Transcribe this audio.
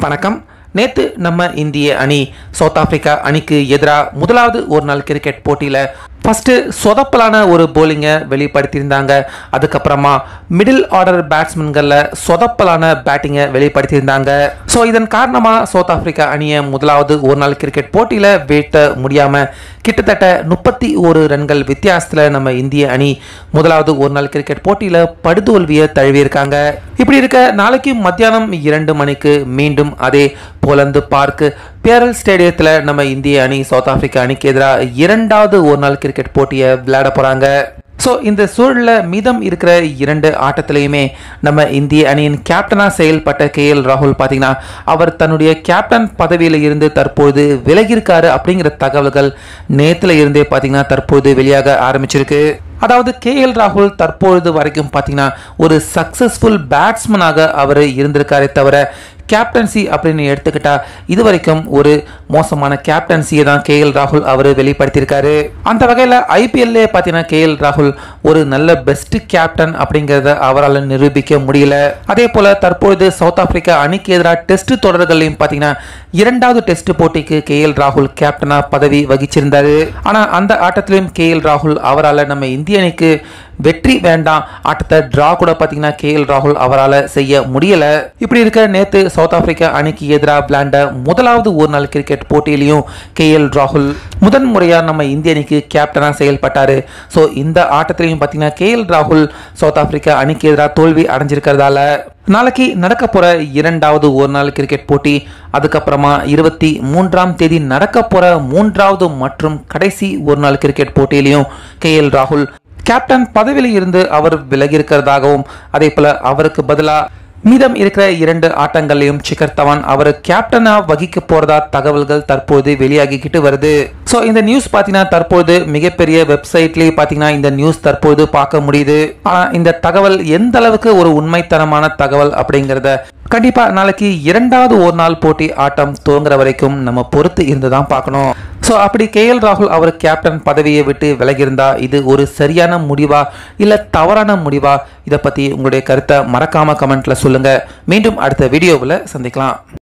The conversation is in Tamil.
வணக்கம் நேத்து நம்ம இந்திய அணி சவுத் ஆப்பிரிக்கா அணிக்கு எதிராக முதலாவது ஒரு நாள் கிரிக்கெட் போட்டியில் ஃபஸ்ட்டு சொதப்பலான ஒரு போலிங்கை வெளிப்படுத்தியிருந்தாங்க அதுக்கப்புறமா மிடில் ஆர்டர் பேட்ஸ்மேன்களில் சொதப்பலான பேட்டிங்கை வெளிப்படுத்தியிருந்தாங்க ஸோ இதன் காரணமாக சவுத் ஆப்பிரிக்கா அணியை முதலாவது ஒரு நாள் கிரிக்கெட் போட்டியில் வீழ்த்த முடியாமல் கிட்டத்தட்ட முப்பத்தி ஒரு ரன்கள் வித்தியாசத்தில் நம்ம இந்திய அணி முதலாவது ஒரு நாள் கிரிக்கெட் போட்டியில் படுதோல்வியை தழுவியிருக்காங்க இப்படி இருக்க நாளைக்கு மத்தியானம் இரண்டு மணிக்கு மீண்டும் அதே போலந்து பார்க் பேரல் ஸ்டேடியத்தில் நம்ம இந்திய அணி சவுத் ஆப்பிரிக்கா அணிக்கு எதிராக இரண்டாவது ஒரு நாள் கிரிக்கெட் போட்டியை விளையாட போகிறாங்க ஸோ இந்த சூழலில் மீதம் இருக்கிற இரண்டு ஆட்டத்திலையுமே நம்ம இந்திய அணியின் கேப்டனாக செயல்பட்ட கே எல் ராகுல் பார்த்தீங்கன்னா அவர் தன்னுடைய கேப்டன் பதவியில் இருந்து தற்போது விலகியிருக்காரு அப்படிங்கிற தகவல்கள் நேத்துல இருந்தே பார்த்தீங்கன்னா தற்போது வெளியாக ஆரம்பிச்சிருக்கு அதாவது கே எல் ராகுல் தற்பொழுது வரைக்கும் பார்த்தீங்கன்னா ஒரு சக்சஸ்ஃபுல் பேட்ஸ்மனாக அவர் இருந்திருக்காரே தவிர கேப்டன்சி அப்படின்னு எடுத்துக்கிட்டா இது வரைக்கும் ஒரு மோசமான கேப்டன்சியை தான் கே எல் ராகுல் அவர் வெளிப்படுத்தியிருக்காரு அந்த வகையில் ஐபிஎல்லே பார்த்தீங்கன்னா கே எல் ராகுல் ஒரு நல்ல பெஸ்ட் கேப்டன் அப்படிங்கிறத அவரால் நிரூபிக்க முடியல அதே போல தற்பொழுது சவுத் ஆப்பிரிக்கா அணிக்கு எதிராக டெஸ்ட் தொடர்களையும் பார்த்தீங்கன்னா இரண்டாவது டெஸ்ட் போட்டிக்கு கே எல் ராகுல் கேப்டனா பதவி வகிச்சிருந்தாரு ஆனால் அந்த ஆட்டத்திலும் கே எல் ராகுல் அவரால் நம்ம இந்திய அணிக்கு வெற்றி வேண்டாம் ஆட்டத்தை டிரா கூட பார்த்தீங்கன்னா கே எல் ராகுல் அவரால் செய்ய முடியல இப்படி இருக்க நேத்து சவுத் ஆப்பிரிக்கா அணிக்கு எதிராக விளையாண்ட முதலாவது ஒரு நாள் கிரிக்கெட் போட்டியிலையும் கே எல் ராகுல் முதன் முறையாக நம்ம இந்திய அணிக்கு கேப்டனாக செயல்பட்டாரு ஸோ இந்த ஆட்டத்திலையும் பார்த்தீங்கன்னா கே எல் ராகுல் சவுத் ஆப்பிரிக்கா அணிக்கு எதிராக தோல்வி அடைஞ்சிருக்கிறதால நாளைக்கு நடக்க போற இரண்டாவது ஒரு நாள் கிரிக்கெட் போட்டி அதுக்கப்புறமா இருபத்தி மூன்றாம் தேதி நடக்க போற மூன்றாவது மற்றும் கடைசி ஒரு நாள் கிரிக்கெட் போட்டியிலையும் கே எல் ராகுல் கேப்டன் பதவியில் இருந்து அவர் விலகி இருக்கிறதாகவும் அதே போல அவருக்கு பதிலாக மீதம் இருக்கிற இரண்டு ஆட்டங்களையும் சிகர் தவான் அவர் கேப்டனா வகிக்க போறதா தகவல்கள் தற்போது வெளியாகிக்கிட்டு வருது ஸோ இந்த நியூஸ் பார்த்தீங்கன்னா தற்போது மிகப்பெரிய வெப்சைட்லேயே பார்த்தீங்கன்னா இந்த நியூஸ் தற்போது பார்க்க முடியுது ஆனால் இந்த தகவல் எந்த அளவுக்கு ஒரு உண்மைத்தனமான தகவல் அப்படிங்கிறத கண்டிப்பா நாளைக்கு இரண்டாவது ஒரு நாள் போட்டி ஆட்டம் துவங்குற வரைக்கும் நம்ம பொறுத்து இருந்து தான் பார்க்கணும் ஸோ அப்படி கே எல் ராகுல் அவர் கேப்டன் பதவியை விட்டு விலகியிருந்தா இது ஒரு சரியான முடிவா இல்லை தவறான முடிவா இதை பற்றி உங்களுடைய கருத்தை மறக்காம கமெண்ட்ல சொல்லுங்க மீண்டும் அடுத்த வீடியோவில் சந்திக்கலாம்